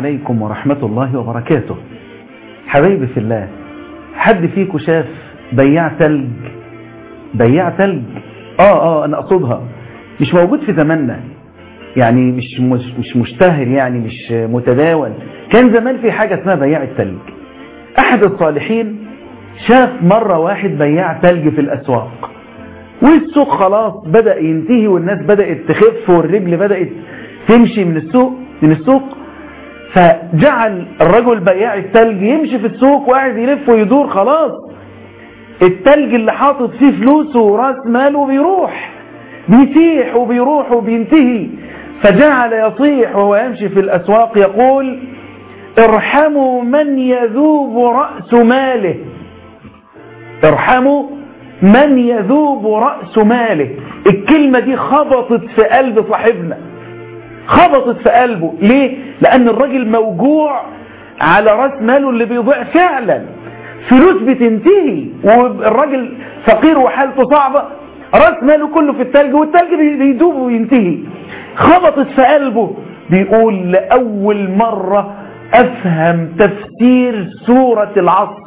عليكم ورحمة الله وبركاته حبايبي في الله حد فيكم شاف بياع تلج بياع تلج اه اه انا اقصدها مش موجود في زماننا يعني مش مش, مش مشتهر يعني مش متداول كان زمان في حاجة اسمها بياع التلج احد الصالحين شاف مرة واحد بياع تلج في الاسواق والسوق خلاص بدأ ينتهي والناس بدأت تخف والرجل بدأت تمشي من السوق من السوق فجعل الرجل بياع التلج يمشي في السوق وقاعد يلف ويدور خلاص التلج اللي حاطط فيه فلوسه وراس ماله بيروح بيسيح وبيروح وبينتهي فجعل يصيح وهو يمشي في الأسواق يقول ارحموا من يذوب رأس ماله ارحموا من يذوب رأس ماله الكلمة دي خبطت في قلب صاحبنا خبطت في قلبه ليه لأن الراجل موجوع على رأس ماله اللي بيضيع فعلا فلوس بتنتهي والراجل فقير وحالته صعبة رأس ماله كله في التلج والتلج بيدوب وينتهي خبطت في قلبه بيقول لأول مرة أفهم تفسير سورة العصر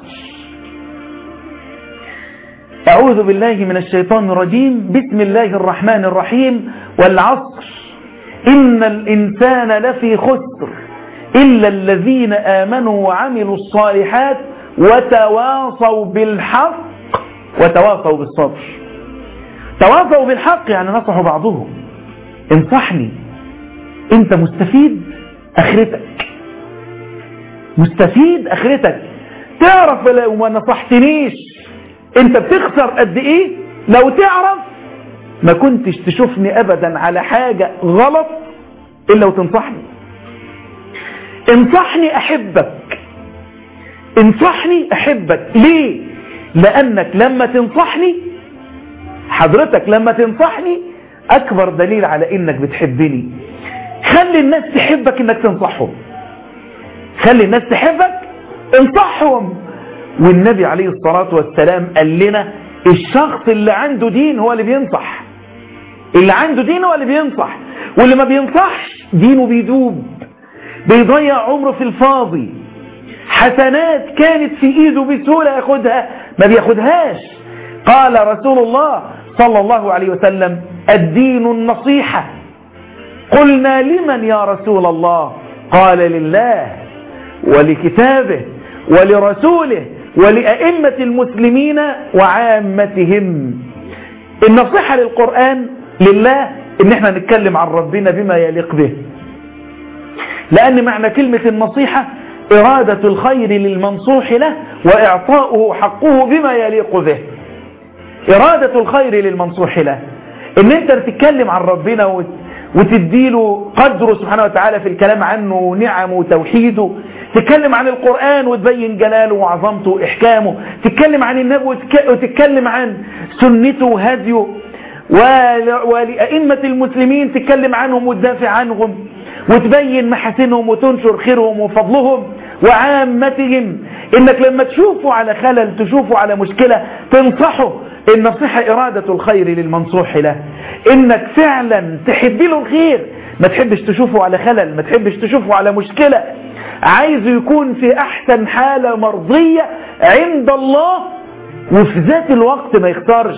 أعوذ بالله من الشيطان الرجيم بسم الله الرحمن الرحيم والعصر إن الإنسان لفي خسر إلا الذين آمنوا وعملوا الصالحات وتواصوا بالحق وتواصوا بالصبر تواصوا بالحق يعني نصحوا بعضهم انصحني انت مستفيد اخرتك مستفيد اخرتك تعرف لو ما نصحتنيش انت بتخسر قد ايه لو تعرف ما كنتش تشوفني ابدا على حاجة غلط الا وتنصحني انصحني احبك انصحني احبك ليه لانك لما تنصحني حضرتك لما تنصحني اكبر دليل على انك بتحبني خلي الناس تحبك انك تنصحهم خلي الناس تحبك انصحهم والنبي عليه الصلاة والسلام قال لنا الشخص اللي عنده دين هو اللي بينصح اللي عنده دين هو اللي بينصح واللي ما بينصحش دينه بيدوب بيضيع عمره في الفاضي حسنات كانت في ايده بسهولة ياخدها ما بياخدهاش قال رسول الله صلى الله عليه وسلم الدين النصيحة قلنا لمن يا رسول الله قال لله ولكتابه ولرسوله ولأئمة المسلمين وعامتهم النصيحة للقرآن لله ان احنا نتكلم عن ربنا بما يليق به لأن معنى كلمة النصيحة إرادة الخير للمنصوح له وإعطاؤه حقه بما يليق به إرادة الخير للمنصوح له ان انت تتكلم عن ربنا وت... وتديله قدره سبحانه وتعالى في الكلام عنه ونعمه وتوحيده تتكلم عن القرآن وتبين جلاله وعظمته وإحكامه تتكلم عن النبي وتك... وتتكلم عن سنته وهديه ول... ولأئمة المسلمين تتكلم عنهم وتدافع عنهم وتبين محاسنهم وتنشر خيرهم وفضلهم وعامتهم انك لما تشوفوا على خلل تشوفوا على مشكلة تنصحه النصيحة إرادة الخير للمنصوح له إنك فعلا تحب له الخير ما تحبش تشوفه على خلل ما تحبش تشوفه على مشكلة عايزه يكون في أحسن حالة مرضية عند الله وفي ذات الوقت ما يختارش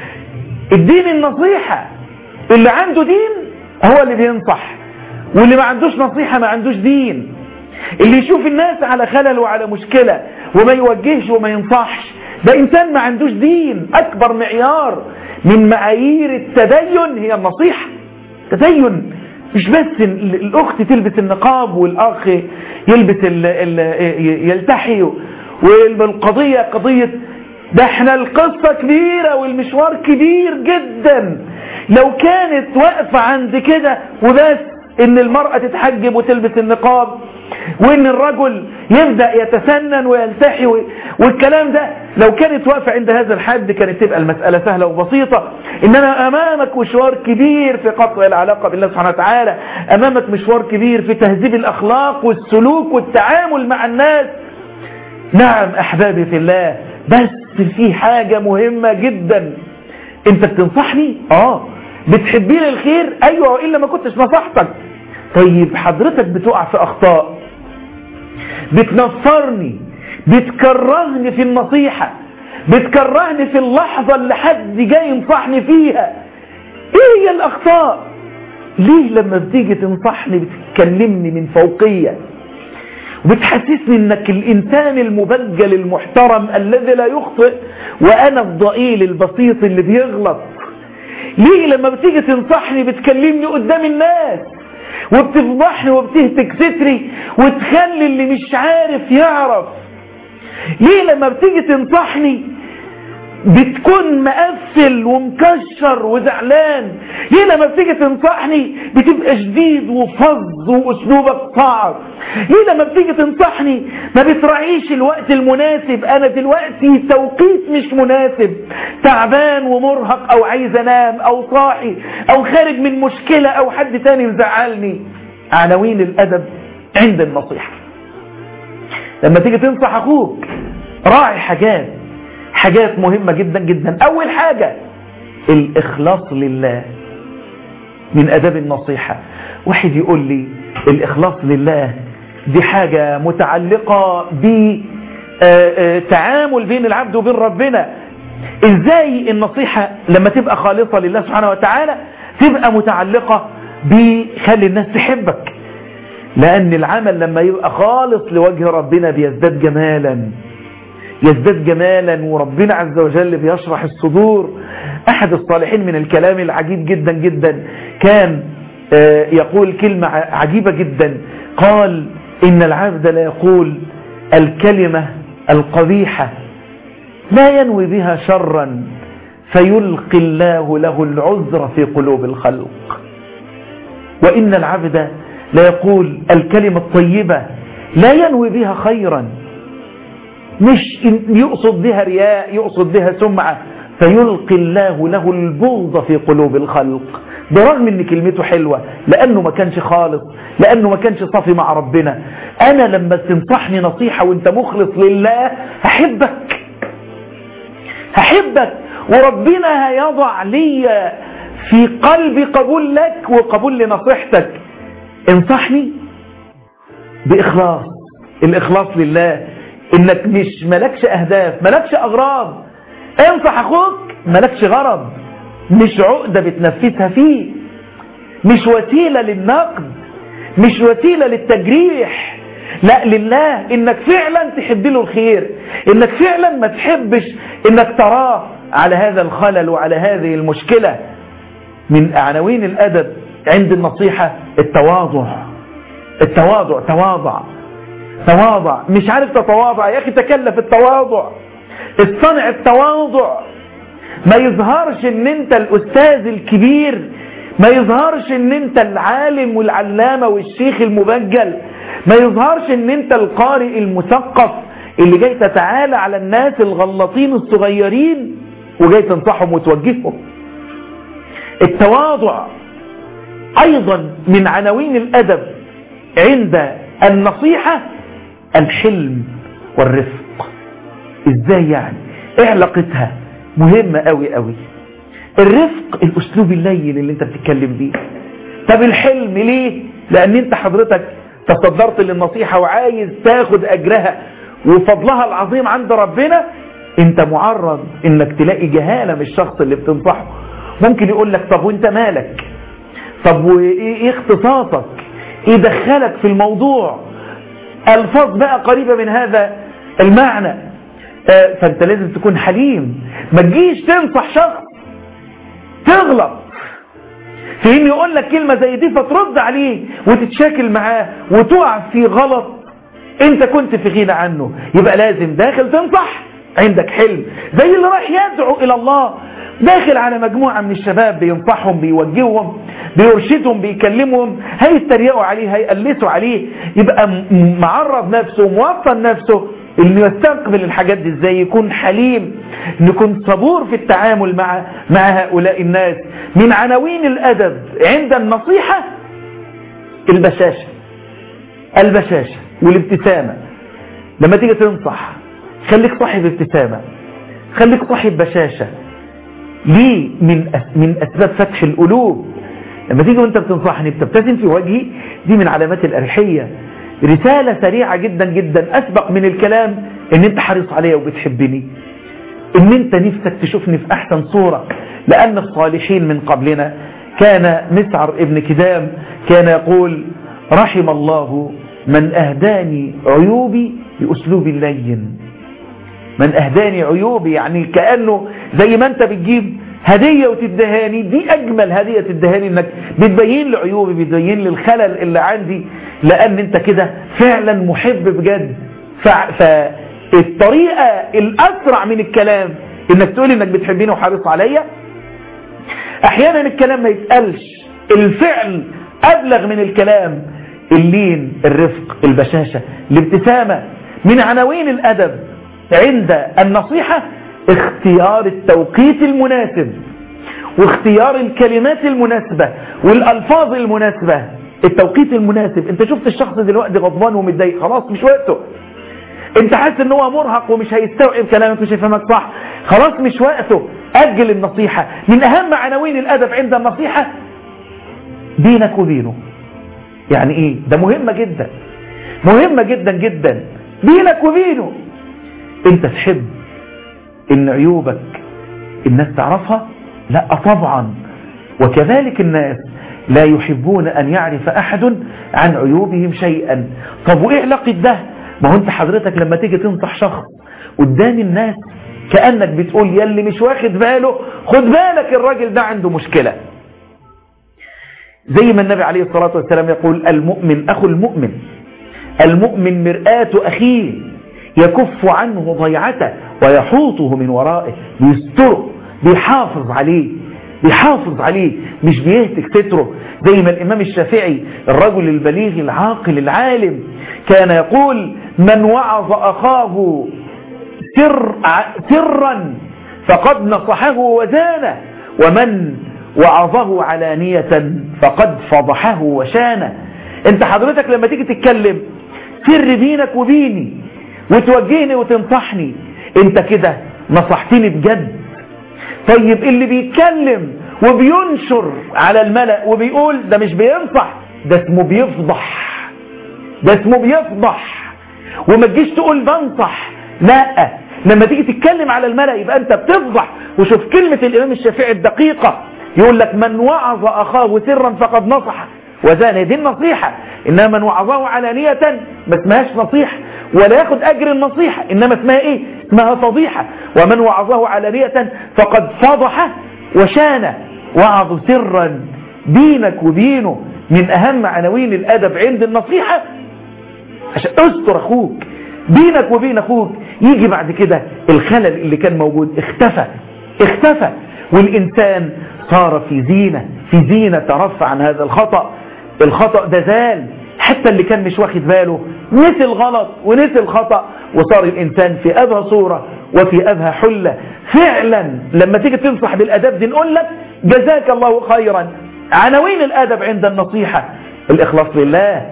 الدين النصيحة اللي عنده دين هو اللي بينصح واللي ما عندوش نصيحة ما عندوش دين اللي يشوف الناس على خلل وعلى مشكلة وما يوجهش وما ينصحش ده إنسان ما عندوش دين أكبر معيار من معايير التدين هي النصيحة تدين مش بس الأخت تلبس النقاب والأخ يلبس ال ال يلتحي والقضية قضية ده احنا القصة كبيرة والمشوار كبير جدا لو كانت واقفة عند كده وبس ان المرأة تتحجب وتلبس النقاب وان الرجل يبدأ يتسنن ويلتحي والكلام ده لو كانت واقفة عند هذا الحد كانت تبقى المسألة سهلة وبسيطة انما امامك مشوار كبير في قطع العلاقة بالله سبحانه وتعالى امامك مشوار كبير في تهذيب الاخلاق والسلوك والتعامل مع الناس نعم احبابي في الله بس في حاجة مهمة جدا انت بتنصحني اه بتحبي لي الخير ايوه والا ما كنتش نصحتك طيب حضرتك بتقع في اخطاء بتنفرني بتكرهني في النصيحة بتكرهني في اللحظة اللي حد جاي ينصحني فيها ايه هي الاخطاء ليه لما بتيجي تنصحني بتكلمني من فوقية وبتحسسني انك الانسان المبجل المحترم الذي لا يخطئ وانا الضئيل البسيط اللي بيغلط ليه لما بتيجي تنصحني بتكلمني قدام الناس وبتفضحني وبتهتك ستري وتخلي اللي مش عارف يعرف ليه لما بتيجي تنصحني بتكون مقفل ومكشر وزعلان ليه لما بتيجي تنصحني بتبقى شديد وفظ واسلوبك صعب ليه لما بتيجي تنصحني ما بتراعيش الوقت المناسب انا دلوقتي توقيت مش مناسب تعبان ومرهق او عايز انام او صاحي او خارج من مشكلة او حد تاني مزعلني عناوين الادب عند النصيحة لما تيجي تنصح اخوك راعي حاجات حاجات مهمة جدا جدا أول حاجة الإخلاص لله من أداب النصيحة واحد يقول لي الإخلاص لله دي حاجة متعلقة بتعامل بين العبد وبين ربنا إزاي النصيحة لما تبقى خالصة لله سبحانه وتعالى تبقى متعلقة بخلي الناس تحبك لأن العمل لما يبقى خالص لوجه ربنا بيزداد جمالا يزداد جمالا وربنا عز وجل بيشرح الصدور أحد الصالحين من الكلام العجيب جدا جدا كان يقول كلمة عجيبة جدا قال إن العبد لا يقول الكلمة القبيحة لا ينوي بها شرا فيلقي الله له العذر في قلوب الخلق وإن العبد لا يقول الكلمة الطيبة لا ينوي بها خيرا مش يقصد بها رياء يقصد بها سمعة فيلقي الله له البغض في قلوب الخلق برغم ان كلمته حلوة لانه ما كانش خالص لانه ما كانش صافي مع ربنا انا لما تنصحني نصيحة وانت مخلص لله هحبك هحبك وربنا هيضع لي في قلبي قبول لك وقبول لنصيحتك انصحني بإخلاص الإخلاص لله إنك مش ملكش أهداف ملكش أغراض انصح أخوك ملكش غرض مش عقدة بتنفذها فيه مش وسيلة للنقد مش وسيلة للتجريح لا لله انك فعلا تحب له الخير انك فعلا ما تحبش انك تراه على هذا الخلل وعلى هذه المشكلة من عناوين الادب عند النصيحة التواضع التواضع تواضع تواضع مش عارف تتواضع يا اخي تكلف التواضع اصطنع التواضع ما يظهرش ان انت الاستاذ الكبير ما يظهرش ان انت العالم والعلامة والشيخ المبجل ما يظهرش ان انت القارئ المثقف اللي جاي تتعالى على الناس الغلطين الصغيرين وجاي تنصحهم وتوجههم التواضع ايضا من عناوين الادب عند النصيحة الحلم والرفق ازاي يعني ايه علاقتها مهمة قوي قوي الرفق الاسلوب اللين اللي انت بتتكلم بيه طب الحلم ليه لان انت حضرتك تصدرت للنصيحة وعايز تاخد اجرها وفضلها العظيم عند ربنا انت معرض انك تلاقي جهالة من الشخص اللي بتنصحه ممكن يقول لك طب وانت مالك طب وايه اختصاصك ايه دخلك في الموضوع الفاظ بقى قريبة من هذا المعنى آه فانت لازم تكون حليم ما تجيش تنصح شخص تغلط فين يقول لك كلمة زي دي فترد عليه وتتشاكل معاه وتقع في غلط انت كنت في غنى عنه يبقى لازم داخل تنصح عندك حلم زي اللي راح يدعو الى الله داخل على مجموعة من الشباب بينصحهم بيوجههم بيرشدهم بيكلمهم هيتريقوا عليه هيقلسوا عليه يبقى معرض نفسه موطن نفسه اللي يستقبل الحاجات دي ازاي يكون حليم يكون صبور في التعامل مع مع هؤلاء الناس من عناوين الادب عند النصيحة البشاشة البشاشة والابتسامة لما تيجي تنصح خليك صاحب ابتسامة خليك صاحب بشاشة ليه من من اسباب فتح القلوب لما تيجي وانت بتنصحني بتبتسم في وجهي دي من علامات الاريحيه رسالة سريعة جدا جدا أسبق من الكلام ان انت حريص عليا وبتحبني ان انت نفسك تشوفني في احسن صورة لان الصالحين من قبلنا كان مسعر ابن كدام كان يقول رحم الله من اهداني عيوبي باسلوب لين من اهداني عيوبي يعني كأنه زي ما انت بتجيب هدية وتدهاني دي اجمل هدية تدهاني انك بتبين لي عيوبي بتبين لي الخلل اللي عندي لان انت كده فعلا محب بجد فالطريقة الاسرع من الكلام انك تقول انك بتحبيني وحريص عليا احيانا الكلام ما يتقالش الفعل ابلغ من الكلام اللين الرفق البشاشة الابتسامة من عناوين الادب عند النصيحة اختيار التوقيت المناسب واختيار الكلمات المناسبة والالفاظ المناسبة التوقيت المناسب انت شفت الشخص دلوقتي غضبان ومتضايق خلاص مش وقته انت حاسس ان هو مرهق ومش هيستوعب كلامك مش هيفهمك صح خلاص مش وقته اجل النصيحة من اهم عناوين الادب عند النصيحة بينك وبينه يعني ايه ده مهمة جدا مهمة جدا جدا بينك وبينه انت تحب ان عيوبك الناس تعرفها لا طبعا وكذلك الناس لا يحبون ان يعرف احد عن عيوبهم شيئا طب وايه علاقة ده ما هو انت حضرتك لما تيجي تنصح شخص قدام الناس كأنك بتقول يلي مش واخد باله خد بالك الراجل ده عنده مشكلة زي ما النبي عليه الصلاة والسلام يقول المؤمن أخو المؤمن المؤمن مرآة أخيه يكف عنه ضيعته ويحوطه من ورائه بيستره بيحافظ عليه بيحافظ عليه مش بيهتك ستره زي ما الإمام الشافعي الرجل البليغ العاقل العالم كان يقول من وعظ أخاه سر سرا فقد نصحه وزانه ومن وعظه علانية فقد فضحه وشانه انت حضرتك لما تيجي تتكلم سر بينك وبيني وتوجهني وتنصحني انت كده نصحتني بجد طيب اللي بيتكلم وبينشر على الملأ وبيقول ده مش بينصح ده اسمه بيفضح ده اسمه بيفضح وما تجيش تقول بنصح لا لما تيجي تتكلم على الملأ يبقى انت بتفضح وشوف كلمة الامام الشافعي الدقيقة يقول لك من وعظ اخاه سرا فقد نصح وزان دي النصيحة انما من وعظه علانية ما اسمهاش نصيحة ولا ياخد اجر النصيحة انما اسمها ايه اسمها فضيحة ومن وعظه علانية فقد فضح وشان وعظ سرا بينك وبينه من اهم عناوين الادب عند النصيحة عشان استر اخوك بينك وبين اخوك يجي بعد كده الخلل اللي كان موجود اختفى اختفى والانسان صار في زينة في زينة ترفع عن هذا الخطأ الخطأ ده زال حتى اللي كان مش واخد باله نسي الغلط ونسي الخطأ وصار الإنسان في أبهى صورة وفي أبهى حلة فعلا لما تيجي تنصح بالأدب دي نقول لك جزاك الله خيرا عناوين الأدب عند النصيحة الإخلاص لله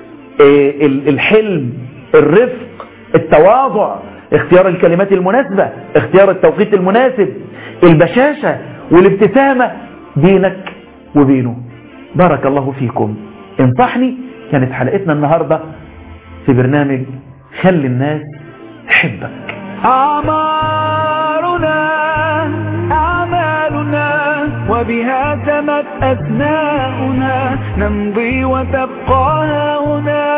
الحلم الرفق التواضع اختيار الكلمات المناسبة اختيار التوقيت المناسب البشاشة والابتسامة بينك وبينه بارك الله فيكم انصحني كانت حلقتنا النهاردة في برنامج خلي الناس تحبك أعمارنا أعمالنا وبها تمت أثناؤنا نمضي وتبقى هنا